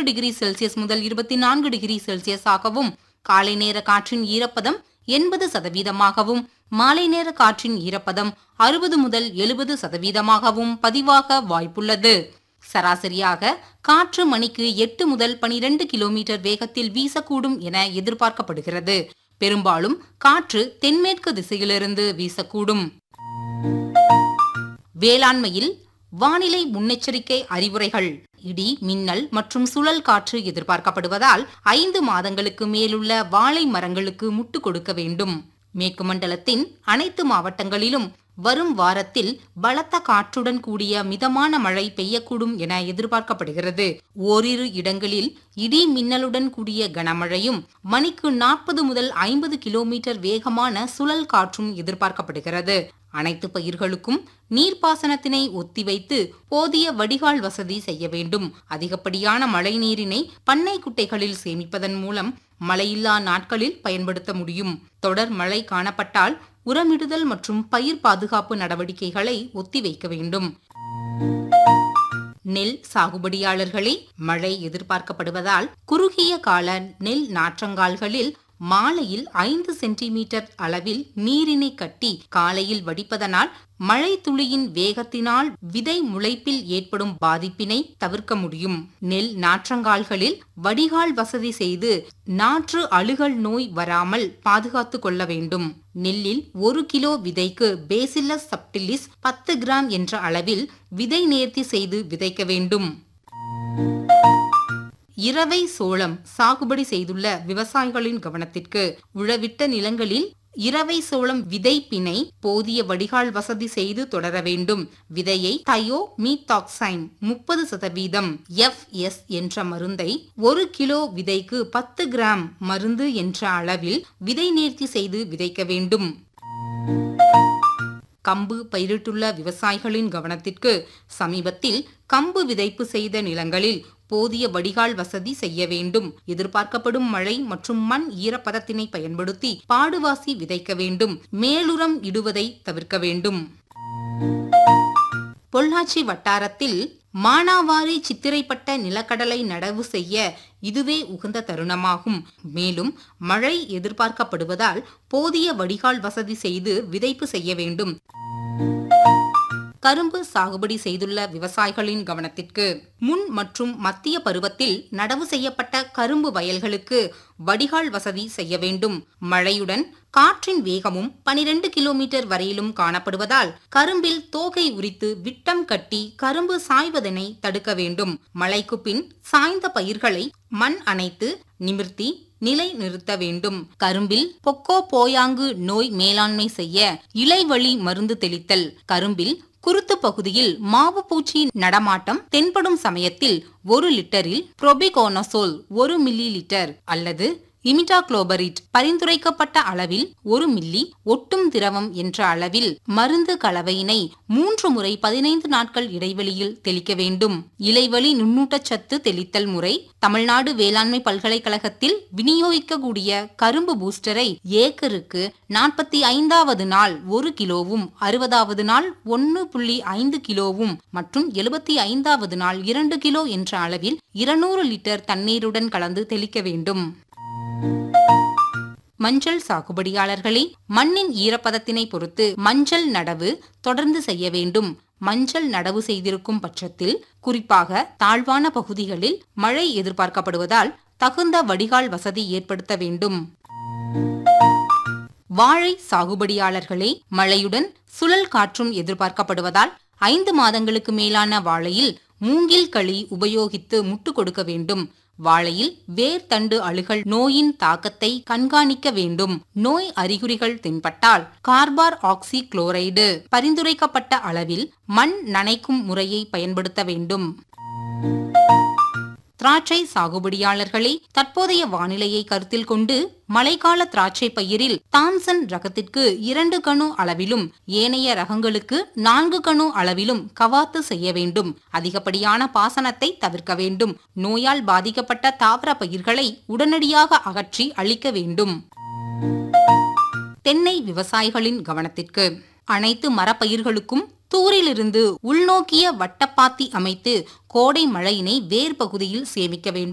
degree Celsius முதல் இருபத்தி நான்கு டிகிரி செல்சியஸாகவும் காலை நேர காற்றின் ஈரப்பதம் எண்பது சதவீதமாகவும் மாலை நேர காற்றின் ஈரப்பதம் அறுபது முதல் எழுபது சதவீதமாகவும் பதிவாக வாய்ப்புள்ளது சராசரியாக காற்று மணிக்கு எட்டு முதல் பனிரெண்டு கிலோமீட்டர் வேகத்தில் வீசக்கூடும் என எதிர்பார்க்கப்படுகிறது பெரும்பாலும் காற்று தென்மேற்கு திசையிலிருந்து வீசக்கூடும் வேளாண்மையில் வானிலை முன்னெச்சரிக்கை அறிவுரைகள் இடி மின்னல் மற்றும் சுழல் காற்று எதிர்பார்க்கப்படுவதால் ஐந்து மாதங்களுக்கு மேலுள்ள வாழை மரங்களுக்கு முட்டு கொடுக்க வேண்டும் மேற்கு மண்டலத்தின் அனைத்து மாவட்டங்களிலும் வரும் வாரத்தில் பலத்த காற்றுடன் கூடிய மிதமான மழை பெய்யக்கூடும் என எதிர்பார்க்கப்படுகிறது ஓரிரு இடங்களில் இடி மின்னலுடன் கூடிய கனமழையும் மணிக்கு நாற்பது முதல் ஐம்பது கிலோமீட்டர் வேகமான சுழல் காற்றும் எதிர்பார்க்கப்படுகிறது அனைத்து பயிர்களுக்கும் நீர்ப்பாசனத்தினை ஒத்திவைத்து போதிய வடிகால் வசதி செய்ய வேண்டும் அதிகப்படியான மழை நீரினை பண்ணை குட்டைகளில் சேமிப்பதன் மூலம் மழையில்லா நாட்களில் பயன்படுத்த முடியும் தொடர் மழை காணப்பட்டால் உரமிடுதல் மற்றும் பயிர் பாதுகாப்பு நடவடிக்கைகளை ஒத்திவைக்க வேண்டும் நெல் சாகுபடியாளர்களே மழை எதிர்பார்க்கப்படுவதால் குறுகிய கால நெல் நாற்றங்கால்களில் மாலையில் ஐந்து சென்டிமீட்டர் அளவில் நீரினை கட்டி காலையில் வடிப்பதனால் மழை துளியின் வேகத்தினால் விதை முளைப்பில் ஏற்படும் பாதிப்பினை தவிர்க்க முடியும் நெல் நாற்றங்கால்களில் வடிகால் வசதி செய்து நாற்று அழுகல் நோய் வராமல் பாதுகாத்து கொள்ள வேண்டும் நெல்லில் ஒரு கிலோ விதைக்கு பேசில்லஸ் சப்டிலிஸ் பத்து கிராம் என்ற அளவில் விதை நேர்த்தி செய்து விதைக்க வேண்டும் இரவை சோளம் சாகுபடி செய்துள்ள விவசாயிகளின் கவனத்திற்கு உழவிட்ட நிலங்களில் இரவை சோளம் விதைப்பினை போதிய வடிகால் வசதி செய்து தொடர வேண்டும் விதையை தயோ மீத்தாக்சைம் முப்பது சதவீதம் எஃப் எஸ் என்ற மருந்தை ஒரு கிலோ விதைக்கு பத்து கிராம் மருந்து என்ற அளவில் விதை நேர்த்தி செய்து விதைக்க வேண்டும் கம்பு பயிரிட்டுள்ள விவசாயிகளின் கவனத்திற்கு சமீபத்தில் கம்பு விதைப்பு செய்த நிலங்களில் போதிய வடிகால் வசதி செய்ய வேண்டும் எதிர்பார்க்கப்படும் மழை மற்றும் மண் ஈரப்பதத்தினை பயன்படுத்தி பாடுவாசி விதைக்க வேண்டும் மேலுரம் இடுவதை தவிர்க்க வேண்டும் பொள்ளாச்சி வட்டாரத்தில் மானாவாரி சித்திரைப்பட்ட நிலக்கடலை நடவு செய்ய இதுவே உகந்த தருணமாகும் மேலும் மழை எதிர்பார்க்கப்படுவதால் போதிய வடிகால் வசதி செய்து விதைப்பு செய்ய வேண்டும் கரும்பு சாகுபடி செய்துள்ள விவசாயிகளின் கவனத்திற்கு முன் மற்றும் மத்திய பருவத்தில் நடவு செய்யப்பட்ட கரும்பு வயல்களுக்கு வடிகால் வசதி செய்ய வேண்டும் மழையுடன் காற்றின் வேகமும் பனிரெண்டு கிலோமீட்டர் வரையிலும் காணப்படுவதால் கரும்பில் தோகை உரித்து விட்டம் கட்டி கரும்பு சாய்வதனை தடுக்க வேண்டும் மழைக்கு பின் சாய்ந்த பயிர்களை மண் அணைத்து நிமிர்த்தி நிலை நிறுத்த வேண்டும் கரும்பில் பொக்கோ போயாங்கு நோய் மேலாண்மை செய்ய இலைவழி மருந்து தெளித்தல் கரும்பில் குருத்து பகுதியில் மாவு பூச்சி நடமாட்டம் தென்படும் சமயத்தில் ஒரு லிட்டரில் புரோபிகோனசோல் ஒரு மில்லி லிட்டர் அல்லது இமிடாக்ளோபரிட் பரிந்துரைக்கப்பட்ட அளவில் ஒரு மில்லி ஒட்டும் திரவம் என்ற அளவில் மருந்து கலவையினை மூன்று முறை பதினைந்து நாட்கள் இடைவெளியில் தெளிக்க வேண்டும் இலைவழி நுண்ணூட்டச்சத்து தெளித்தல் முறை தமிழ்நாடு வேளாண்மை பல்கலைக்கழகத்தில் விநியோகிக்கக்கூடிய கரும்பு பூஸ்டரை ஏக்கருக்கு நாற்பத்தி ஐந்தாவது நாள் ஒரு கிலோவும் அறுபதாவது நாள் ஒன்று புள்ளி ஐந்து கிலோவும் மற்றும் எழுபத்தி ஐந்தாவது நாள் இரண்டு கிலோ என்ற அளவில் இருநூறு லிட்டர் தண்ணீருடன் கலந்து தெளிக்க வேண்டும் மஞ்சள் சாகுபடியாளர்களே மண்ணின் ஈரப்பதத்தினை பொறுத்து மஞ்சள் நடவு தொடர்ந்து செய்ய வேண்டும் மஞ்சள் நடவு செய்திருக்கும் பட்சத்தில் குறிப்பாக தாழ்வான பகுதிகளில் மழை எதிர்பார்க்கப்படுவதால் தகுந்த வடிகால் வசதி ஏற்படுத்த வேண்டும் வாழை சாகுபடியாளர்களே மழையுடன் சுழல் காற்றும் எதிர்பார்க்கப்படுவதால் ஐந்து மாதங்களுக்கு மேலான வாழையில் மூங்கில் களி உபயோகித்து முட்டு கொடுக்க வேண்டும் வாழையில் வேர் தண்டு அழுகல் நோயின் தாக்கத்தை கண்காணிக்க வேண்டும் நோய் அறிகுறிகள் தென்பட்டால் கார்பார் ஆக்சி குளோரைடு பரிந்துரைக்கப்பட்ட அளவில் மண் நனைக்கும் முறையை பயன்படுத்த வேண்டும் திராட்சை சாகுபடியாளர்களே தற்போதைய வானிலையை கருத்தில் கொண்டு மழைக்கால திராட்சை பயிரில் தாம்சன் ரகத்திற்கு இரண்டு கணு அளவிலும் ஏனைய ரகங்களுக்கு நான்கு கணு அளவிலும் கவாத்து செய்ய வேண்டும் அதிகப்படியான பாசனத்தை தவிர்க்க வேண்டும் நோயால் பாதிக்கப்பட்ட தாவர பயிர்களை உடனடியாக அகற்றி அழிக்க வேண்டும் தென்னை விவசாயிகளின் கவனத்திற்கு அனைத்து மரப்பயிர்களுக்கும் தூரிலிருந்து உள்நோக்கிய வட்டப்பாத்தி அமைத்து கோடை மழையினை வேர் பகுதியில் சேமிக்க வேண்டும்